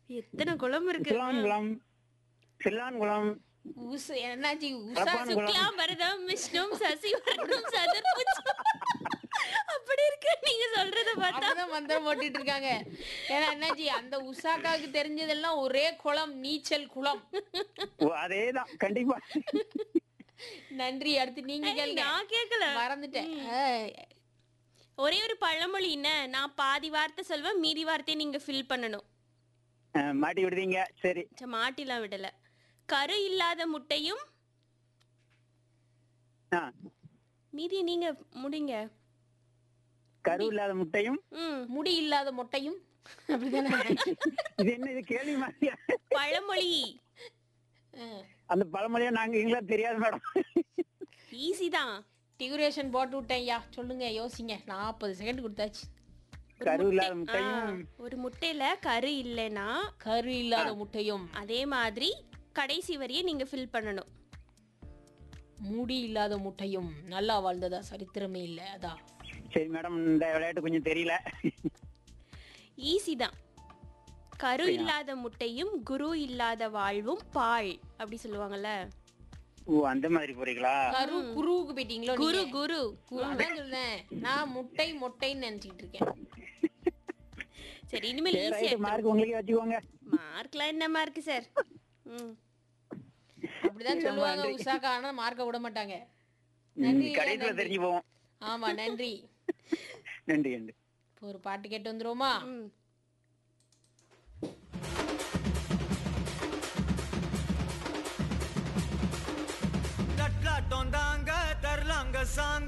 எத்தனை குளம் இருக்கு சில்லான்குளம் சில்லான்குளம் உசு என்னாச்சு உசா கரப்பான் குளம் சுக்லாம் பரதம் விஷ்ணும் சசி வர்ணம் சதுர்புஜம் அப்படி இருக்கு நீங்க சொல்றத பார்த்தா அப்படிதான் மந்திரம் போட்டுட்டு இருக்காங்க ஏன்னா என்னாச்சு அந்த உசாக்காவுக்கு தெரிஞ்சதெல்லாம் ஒரே குளம் நீச்சல் குளம் ஓ அதேதான் கண்டிப்பா நன்றி அடுத்து நீங்க கேளுங்க நான் கேட்கல மறந்துட்டேன் ஒரே ஒரு பழமொழி என்ன நான் பாதி வார்த்தை சொல்வேன் மீதி வார்த்தையை நீங்க ஃபில் பண்ணணும் அஹ், மாட்டி விடுதீங்க சரி சரி, மாட்டிலாம் விடல கரு இல்லாத முட்டையும் ஆ மீதி நீங்க முடிங்க கரு இல்லாத முட்டையும் ம் முடி இல்லாத மொட்டையும் அப்படிதானே இது என்ன இது கேள்வி மாதிரியா பழமொழி அஹ், அந்த பழமொழியா நாங்க எங்களா தெரியாது மேடம் ஈஸி தான் டியூரேஷன் போட்டு விட்டேன் ஐயா சொல்லுங்க யோசிங்க நாற்பது செகண்ட் கொடுத்தாச்சு கரு இல்லாத ஆ, முட்டையும் ஒரு முட்டையில கரு இல்லைன்னா கரு இல்லாத முட்டையும் அதே மாதிரி கடைசி வரியை நீங்க ஃபில் பண்ணணும் முடி இல்லாத முட்டையும் நல்லா வாழ்ந்ததா சரித்திரமே இல்ல அதான் சரி மேடம் இந்த விளையாட்டு கொஞ்சம் தெரியல ஈஸி தான் கரு இல்லாத முட்டையும் குரு இல்லாத வாழ்வும் பால் அப்படி சொல்லுவாங்கல்ல ஓ அந்த மாதிரி போறீங்களா கரு குருவுக்கு போயிட்டீங்களோ குரு நீங்க? குரு கு- அதான் சொல்றேன் நான் முட்டை மொட்டைன்னு நினைச்சிட்டு இருக்கேன் சரி இனிமேல் சரி ஈஸியா ரைட்டு மார்க் உங்களுக்கே வச்சுக்கோங்க மார்க்லாம் என்ன மார்க் சார் ம் அப்படிதான் சொல்லுவாங்க உஷாக்கா ஆனா மார்க்க விட மாட்டாங்க ம், நன்றி கடைசியில தெரிஞ்சு போவோம் ஆமா நன்றி நன்றி நன்றி இப்போ ஒரு பாட்டு கேட்டு வந்துருவோமா ம் தட்லாட்டம் தாங்க தரலாங்க சாங்க